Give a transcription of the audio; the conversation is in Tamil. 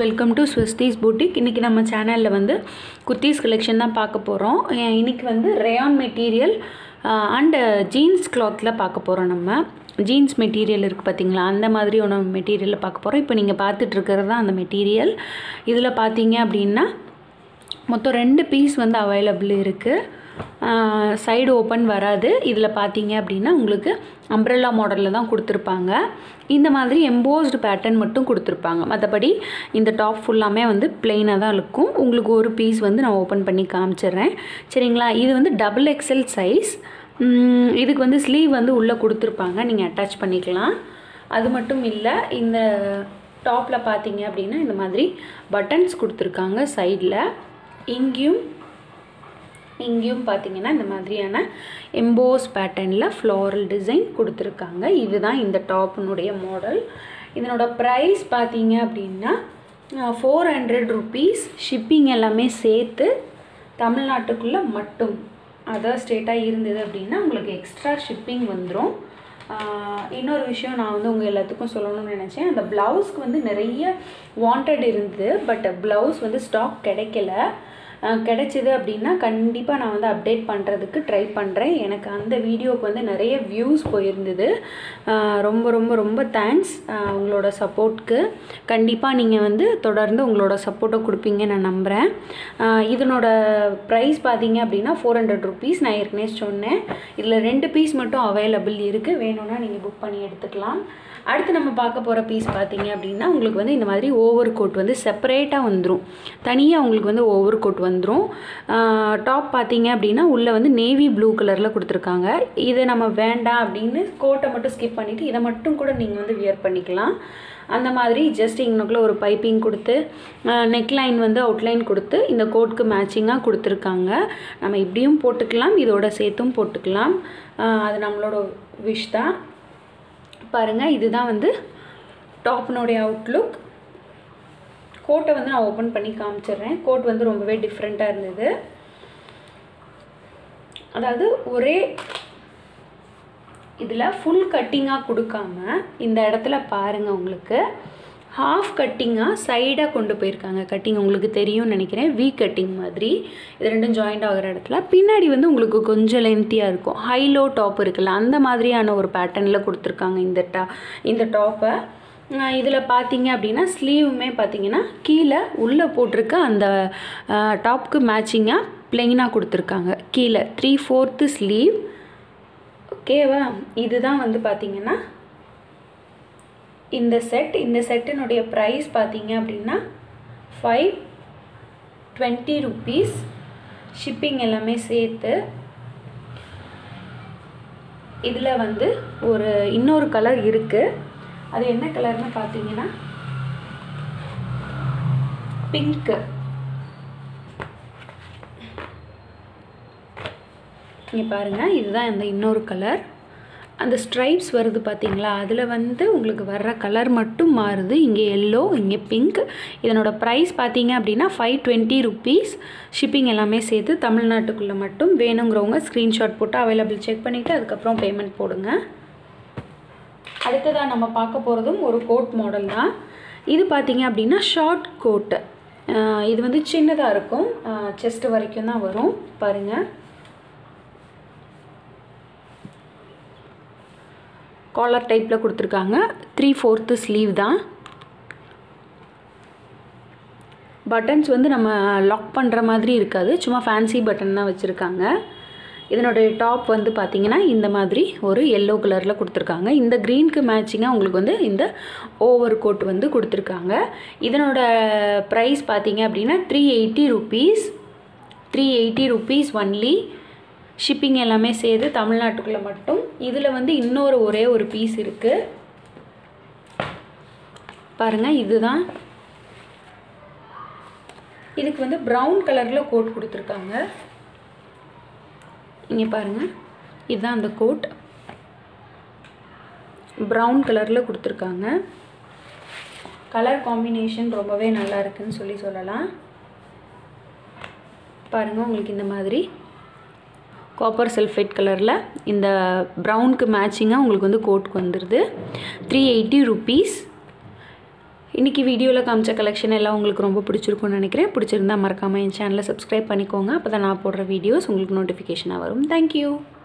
வெல்கம் டு ஸ்வஸ்தீஸ் பூட்டிக் இன்றைக்கி நம்ம சேனலில் வந்து குர்த்தீஸ் கலெக்ஷன் தான் பார்க்க போகிறோம் இன்றைக்கி வந்து ரேயான் மெட்டீரியல் அண்டு ஜீன்ஸ் கிளாத்தில் பார்க்க போகிறோம் நம்ம ஜீன்ஸ் மெட்டீரியல் இருக்குது பார்த்தீங்களா அந்த மாதிரி ஒன்று மெட்டீரியலில் பார்க்க போகிறோம் இப்போ நீங்கள் பார்த்துட்ருக்கிறது தான் அந்த மெட்டீரியல் இதில் பார்த்தீங்க அப்படின்னா மொத்தம் ரெண்டு பீஸ் வந்து அவைலபிள் இருக்குது சைடு ஓப்பன் வராது இதில் பார்த்தீங்க அப்படின்னா உங்களுக்கு அம்ப்ரெல்லா மாடலில் தான் கொடுத்துருப்பாங்க இந்த மாதிரி எம்போஸ்டு பேட்டர்ன் மட்டும் கொடுத்துருப்பாங்க மற்றபடி இந்த டாப் ஃபுல்லாமே வந்து பிளெயினாக தான் இருக்கும் உங்களுக்கு ஒரு பீஸ் வந்து நான் ஓப்பன் பண்ணி காமிச்சிடுறேன் சரிங்களா இது வந்து டபுள் எக்ஸல் சைஸ் இதுக்கு வந்து ஸ்லீவ் வந்து உள்ளே கொடுத்துருப்பாங்க நீங்கள் அட்டாச் பண்ணிக்கலாம் அது மட்டும் இல்லை இந்த டாப்பில் பார்த்தீங்க அப்படின்னா இந்த மாதிரி பட்டன்ஸ் கொடுத்துருக்காங்க சைடில் இங்கேயும் இங்கேயும் பார்த்தீங்கன்னா இந்த மாதிரியான எம்போஸ் பேட்டர்னில் ஃப்ளோரல் டிசைன் கொடுத்துருக்காங்க இதுதான் இந்த டாப்பினுடைய மாடல் இதனோட ப்ரைஸ் பார்த்தீங்க அப்படின்னா ஃபோர் ஹண்ட்ரட் ருபீஸ் ஷிப்பிங் எல்லாமே சேர்த்து தமிழ்நாட்டுக்குள்ளே மட்டும் அதர் ஸ்டேட்டாக இருந்தது அப்படின்னா உங்களுக்கு எக்ஸ்ட்ரா ஷிப்பிங் வந்துடும் இன்னொரு விஷயம் நான் வந்து உங்கள் எல்லாத்துக்கும் சொல்லணும்னு நினச்சேன் அந்த ப்ளவுஸ்க்கு வந்து நிறைய வாண்டட் இருந்தது பட் ப்ளவுஸ் வந்து ஸ்டாக் கிடைக்கல கிடைச்சிது அப்படின்னா கண்டிப்பாக நான் வந்து அப்டேட் பண்ணுறதுக்கு ட்ரை பண்ணுறேன் எனக்கு அந்த வீடியோவுக்கு வந்து நிறைய வியூஸ் போயிருந்தது ரொம்ப ரொம்ப ரொம்ப தேங்க்ஸ் உங்களோட சப்போர்ட்க்கு கண்டிப்பாக நீங்கள் வந்து தொடர்ந்து உங்களோட சப்போர்ட்டை கொடுப்பீங்க நான் நம்புகிறேன் இதனோட ப்ரைஸ் பார்த்தீங்க அப்படின்னா ஃபோர் ஹண்ட்ரட் ருபீஸ் நான் ஏற்கனவே சொன்னேன் இதில் ரெண்டு பீஸ் மட்டும் அவைலபிள் இருக்குது வேணும்னா நீங்கள் புக் பண்ணி எடுத்துக்கலாம் அடுத்து நம்ம பார்க்க போகிற பீஸ் பார்த்தீங்க அப்படின்னா உங்களுக்கு வந்து இந்த மாதிரி ஓவர் கோட் வந்து செப்பரேட்டாக வந்துடும் தனியாக உங்களுக்கு வந்து ஓவர் கோட் வந்துடும் டாப் பார்த்தீங்க அப்படின்னா உள்ளே வந்து நேவி ப்ளூ கலரில் கொடுத்துருக்காங்க இதை நம்ம வேண்டாம் அப்படின்னு கோட்டை மட்டும் ஸ்கிப் பண்ணிவிட்டு இதை மட்டும் கூட நீங்கள் வந்து வியர் பண்ணிக்கலாம் அந்த மாதிரி ஜஸ்ட் இங்கனுக்குள்ளே ஒரு பைப்பிங் கொடுத்து நெக்லைன் வந்து அவுட்லைன் கொடுத்து இந்த கோட்க்கு மேட்சிங்காக கொடுத்துருக்காங்க நம்ம இப்படியும் போட்டுக்கலாம் இதோட சேர்த்தும் போட்டுக்கலாம் அது நம்மளோட விஷ் தான் பாருங்கள் இதுதான் வந்து டாப்னுடைய அவுட்லுக் கோட்டை வந்து நான் ஓப்பன் பண்ணி காமிச்சிடுறேன் கோட் வந்து ரொம்பவே டிஃப்ரெண்ட்டாக இருந்தது அதாவது ஒரே இதில் ஃபுல் கட்டிங்காக கொடுக்காம இந்த இடத்துல பாருங்கள் உங்களுக்கு ஹாஃப் கட்டிங்காக சைடாக கொண்டு போயிருக்காங்க கட்டிங் உங்களுக்கு தெரியும்னு நினைக்கிறேன் வீ கட்டிங் மாதிரி இது ரெண்டும் ஜாயிண்ட் ஆகிற இடத்துல பின்னாடி வந்து உங்களுக்கு கொஞ்சம் லென்த்தியாக இருக்கும் ஹைலோ டாப் இருக்குல்ல அந்த மாதிரியான ஒரு பேட்டர்னில் கொடுத்துருக்காங்க இந்த டா இந்த டாப்பை இதில் பார்த்தீங்க அப்படின்னா ஸ்லீவுமே பார்த்தீங்கன்னா கீழே உள்ளே போட்டிருக்க அந்த டாப்க்கு மேட்சிங்காக ப்ளெயினாக கொடுத்துருக்காங்க கீழே த்ரீ ஃபோர்த்து ஸ்லீவ் ஓகேவா இதுதான் வந்து பார்த்திங்கன்னா இந்த செட் இந்த செட்டினுடைய ப்ரைஸ் பார்த்தீங்க அப்படின்னா ஃபைவ் டுவெண்ட்டி ருப்பீஸ் ஷிப்பிங் எல்லாமே சேர்த்து இதில் வந்து ஒரு இன்னொரு கலர் இருக்குது அது என்ன கலர்னு பார்த்தீங்கன்னா பிங்க்கு இங்கே பாருங்கள் இதுதான் இந்த இன்னொரு கலர் அந்த ஸ்ட்ரைப்ஸ் வருது பார்த்தீங்களா அதில் வந்து உங்களுக்கு வர்ற கலர் மட்டும் மாறுது இங்கே எல்லோ இங்கே பிங்க் இதனோட ப்ரைஸ் பார்த்தீங்க அப்படின்னா ஃபைவ் டுவெண்ட்டி ருப்பீஸ் ஷிப்பிங் எல்லாமே சேர்த்து தமிழ்நாட்டுக்குள்ளே மட்டும் வேணுங்கிறவங்க ஸ்க்ரீன்ஷாட் போட்டு அவைலபிள் செக் பண்ணிவிட்டு அதுக்கப்புறம் பேமெண்ட் போடுங்க அடுத்ததாக நம்ம பார்க்க போகிறதும் ஒரு கோட் மாடல் தான் இது பார்த்தீங்க அப்படின்னா ஷார்ட் கோட்டு இது வந்து சின்னதாக இருக்கும் செஸ்ட் வரைக்கும் தான் வரும் பாருங்கள் காலர் டைப்பில் கொடுத்துருக்காங்க த்ரீ ஃபோர்த்து ஸ்லீவ் தான் பட்டன்ஸ் வந்து நம்ம லாக் பண்ணுற மாதிரி இருக்காது சும்மா ஃபேன்சி பட்டன் தான் வச்சுருக்காங்க இதனுடைய டாப் வந்து பார்த்திங்கன்னா இந்த மாதிரி ஒரு எல்லோ கலரில் கொடுத்துருக்காங்க இந்த க்ரீனுக்கு மேட்சிங்காக உங்களுக்கு வந்து இந்த ஓவர் கோட் வந்து கொடுத்துருக்காங்க இதனோட ப்ரைஸ் பார்த்தீங்க அப்படின்னா three eighty rupees three eighty rupees only shipping எல்லாமே சேர்த்து தமிழ்நாட்டுக்குள்ளே மட்டும் இதில் வந்து இன்னொரு ஒரே ஒரு பீஸ் இருக்குது பாருங்கள் இதுதான் இதுக்கு வந்து ப்ரௌன் கலரில் கோட் கொடுத்துருக்காங்க இங்கே பாருங்கள் இதுதான் அந்த கோட் ப்ரௌன் கலரில் கொடுத்துருக்காங்க கலர் காம்பினேஷன் ரொம்பவே நல்லா இருக்குன்னு சொல்லி சொல்லலாம் பாருங்கள் உங்களுக்கு இந்த மாதிரி காப்பர் சல்ஃபேட் கலரில் இந்த ப்ரௌனுக்கு மேட்சிங்காக உங்களுக்கு வந்து கோட்டுக்கு வந்துடுது த்ரீ எயிட்டி ருப்பீஸ் இன்றைக்கி வீடியோவில் காமிச்ச கலெக்ஷன் எல்லாம் உங்களுக்கு ரொம்ப பிடிச்சிருக்கும்னு நினைக்கிறேன் பிடிச்சிருந்தா மறக்காமல் என் சேனலை சப்ஸ்கிரைப் பண்ணிக்கோங்க அப்போ தான் நான் போடுற வீடியோஸ் உங்களுக்கு நோட்டிஃபிகேஷனாக வரும் தேங்க்யூ